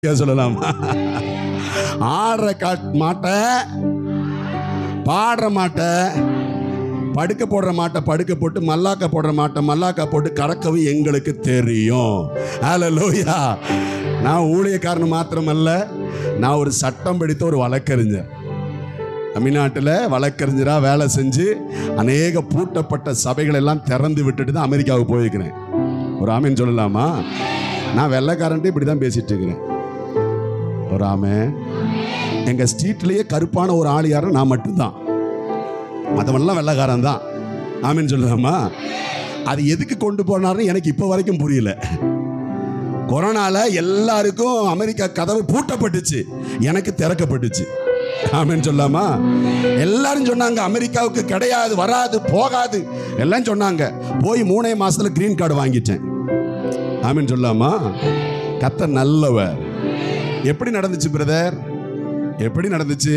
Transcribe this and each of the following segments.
சொல்லலாமா ஆடுற காட் மாட்டை பாடுற மாட்டை படுக்க போடுற மாட்டை படுக்க போட்டு மல்லாக்க போடுற மாட்டை மல்லாக்க போட்டு கடக்கவும் எங்களுக்கு தெரியும் ஹalleluya நான் ஊழியக்காரன் மாத்திரமல்ல நான் ஒரு சட்டம் படித்த ஒரு வழக்கறிஞர் தமிழ்நாட்டில் வழக்கறிஞராக வேலை செஞ்சு அநேக பூட்டப்பட்ட சபைகள் எல்லாம் திறந்து விட்டுட்டு தான் அமெரிக்காவுக்கு போயிருக்கிறேன் ஒரு ஆமீன் சொல்லலாமா நான் வெள்ளைக்காரன்ட்டு இப்படி தான் பேசிட்டு இருக்கிறேன் ஒரு ஆமே எங்கள் ஸ்ட்ரீட்லேயே கருப்பான ஒரு ஆள் யாரும் நான் மட்டும்தான் மற்றவன்லாம் வெள்ளைக்காரன் தான் ஆமீன் சொல்லலாமா அது எதுக்கு கொண்டு போனார்னு எனக்கு இப்போ வரைக்கும் புரியல கொரோனால எல்லாருக்கும் அமெரிக்கா கதவு பூட்டப்பட்டுச்சு எனக்கு திறக்கப்பட்டுச்சு ஆமென் சொல்லாமா எல்லாரும் சொன்னாங்க அமெரிக்காவுக்கு கிடையாது வராது போகாது எல்லாம் சொன்னாங்க போய் மூணே மாசத்துல கிரீன் கார்டு வாங்கிட்டேன் ஆமென் சொல்லாமா கத்த நல்லவர் எப்படி நடந்துச்சு பிரதர் எப்படி நடந்துச்சு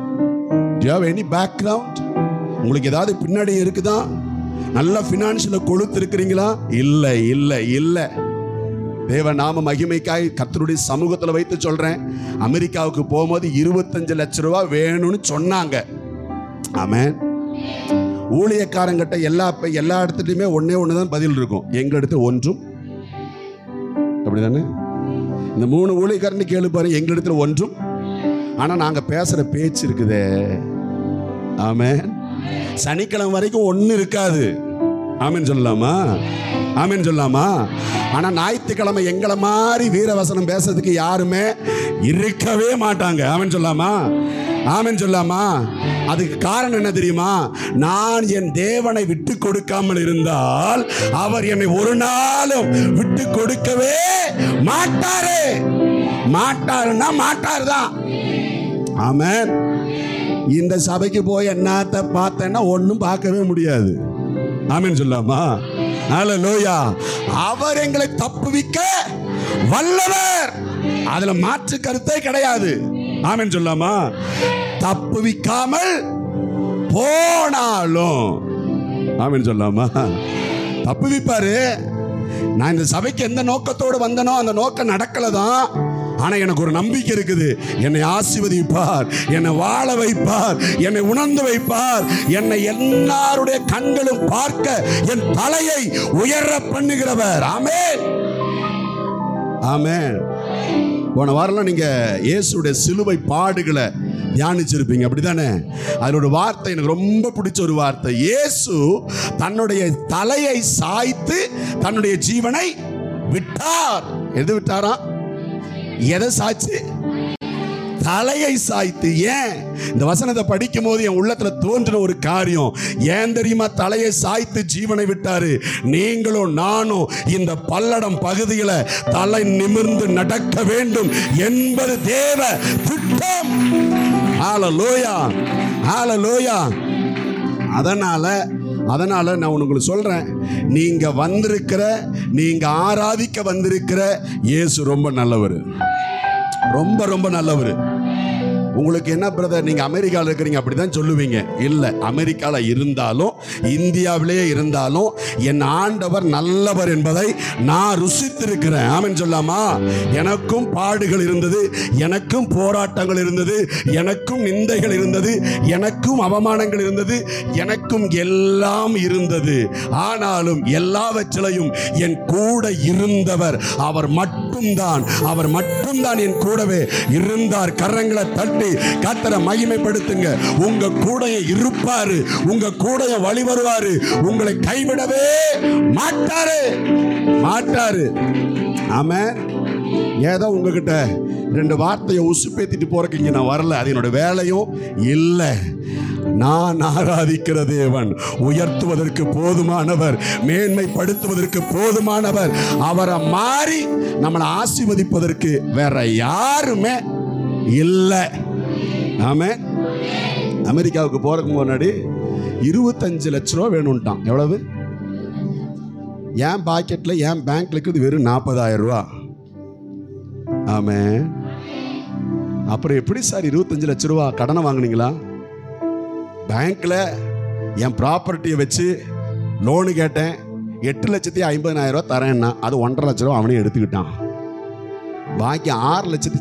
எனி பேக்ரவுண்ட் உங்களுக்கு ஏதாவது பின்னாடி இருக்குதா நல்ல ஃபினான்ஷியல கொழுத்து இருக்கிறீங்களா இல்லை இல்லை இல்லை தேவ நாம மகிமைக்காய் கர்த்தருடைய சமூகத்தில் வைத்து சொல்றேன் அமெரிக்காவுக்கு போகும்போது இருபத்தஞ்சு லட்ச ரூபா வேணும்னு சொன்னாங்க ஆமென் ஊழியக்காரங்கிட்ட எல்லா எல்லா இடத்துலையுமே ஒண்ணே ஒன்று தான் பதில் இருக்கும் எங்க இடத்துல ஒன்றும் அப்படிதானே இந்த மூணு ஊழியக்காரன்னு கேளு பாரு எங்க இடத்துல ஒன்றும் ஆனா நாங்க பேசுற பேச்சு இருக்குதே ஆமென் சனிக்கிழமை வரைக்கும் ஒன்றும் இருக்காது ஆமென் சொல்லலாமா ஆமென் சொல்லலாமா ஆனா ஞாயிற்றுக்கிழமை எங்களை மாதிரி வீரவசனம் பேசுறதுக்கு யாருமே இருக்கவே மாட்டாங்க ஆமென் சொல்லாமா ஆமென் சொல்லாமா அதுக்கு காரணம் என்ன தெரியுமா நான் என் தேவனை விட்டு கொடுக்காமல் இருந்தால் அவர் என்னை ஒரு நாளும் விட்டு கொடுக்கவே மாட்டாரு மாட்டாருன்னா மாட்டாரு தான் ஆமென் இந்த சபைக்கு போய் என்னத்த பார்த்தேன்னா ஒன்றும் பார்க்கவே முடியாது ஆமென் சொல்லாமா ஹalleluya அவர் எங்களை தப்புவிக்க வல்லவர் அதுல மாற்று கருத்தே கிடையாது ஆமென் சொல்லாமா தப்புவிக்காமல் போனாலும் ஆமென் சொல்லாமா தப்புவிப்பாரு நான் இந்த சபைக்கு எந்த நோக்கத்தோடு வந்தனோ அந்த நோக்கம் நடக்கல தான் ஆனா எனக்கு ஒரு நம்பிக்கை இருக்குது என்னை ஆசீர்வதிப்பார் என்னை வாழ வைப்பார் என்னை உணர்ந்து வைப்பார் என்னை எல்லாருடைய கண்களும் பார்க்க என் தலையை உயர பண்ணுகிறவர் ஆமென் ஆமென் போன வாரம்லாம் நீங்க இயேசுடைய சிலுவை பாடுகளை தியானிச்சிருப்பீங்க அப்படிதானே அதனோட வார்த்தை எனக்கு ரொம்ப பிடிச்ச ஒரு வார்த்தை இயேசு தன்னுடைய தலையை சாய்த்து தன்னுடைய ஜீவனை விட்டார் எது விட்டாரா எதை சாய்ச்சு தலையை சாய்த்து ஏன் இந்த வசனத்தை படிக்கும் போது என் உள்ளத்துல தோன்றின ஒரு காரியம் ஏன் தெரியுமா தலையை சாய்த்து ஜீவனை விட்டாரு நீங்களும் நானும் இந்த பல்லடம் பகுதியில தலை நிமிர்ந்து நடக்க வேண்டும் என்பது தேவ திட்டம் ஹalleluya ஹalleluya அதனால அதனால நான் உங்களுக்கு சொல்றேன் நீங்க வந்திருக்கிற நீங்க ஆராதிக்க வந்திருக்கிற இயேசு ரொம்ப நல்லவர் ரொம்ப ரொம்ப நல்லவர் உங்களுக்கு என்ன பிரதர் நீங்க அமெரிக்காவில் இருக்கிறீங்க அப்படிதான் சொல்லுவீங்க இல்லை அமெரிக்காவில் இருந்தாலும் இந்தியாவிலே இருந்தாலும் என் ஆண்டவர் நல்லவர் என்பதை நான் ருசித்திருக்கிறேன் ஆமென் சொல்லாமா எனக்கும் பாடுகள் இருந்தது எனக்கும் போராட்டங்கள் இருந்தது எனக்கும் நிந்தைகள் இருந்தது எனக்கும் அவமானங்கள் இருந்தது எனக்கும் எல்லாம் இருந்தது ஆனாலும் எல்லாவற்றிலையும் என் கூட இருந்தவர் அவர் மட்டும்தான் அவர் மட்டும்தான் என் கூடவே இருந்தார் கரங்களை தட்டி கத்தரை மகிமைப்படுத்துங்க உங்க கூட இருப்பாரு உங்க கூட வழி வருவாரு உங்களை கைவிடவே மாட்டாரு மாட்டாரு ஆமா ஏதோ உங்ககிட்ட ரெண்டு வார்த்தையை உசுப்பேத்திட்டு போறதுக்கு இங்க நான் வரல அது என்னோட வேலையும் இல்லை நான் ஆராதிக்கிற தேவன் உயர்த்துவதற்கு போதுமானவர் மேன்மைப்படுத்துவதற்கு போதுமானவர் அவரை மாறி நம்மளை ஆசீர்வதிப்பதற்கு வேற யாருமே இல்லை ஆமே அமெரிக்காவுக்கு போறதுக்கு முன்னாடி இருபத்தஞ்சு லட்ச ரூபா வேணும்ட்டான் எவ்வளவு என் பாக்கெட்ல என் பேங்க்ல இருக்குது வெறும் நாற்பதாயிரம் ரூபா ஆமே அப்புறம் எப்படி சார் இருபத்தஞ்சு லட்ச ரூபா கடனை வாங்குனீங்களா பேங்க்ல என் ப்ராப்பர்ட்டியை வச்சு லோனு கேட்டேன் எட்டு லட்சத்தி ஐம்பதனாயிரம் ரூபா தரேன்னா அது ஒன்றரை லட்ச ரூபா அவனே எடுத்துக்கிட்டான் பாக்கி ஆறு லட்சத்தி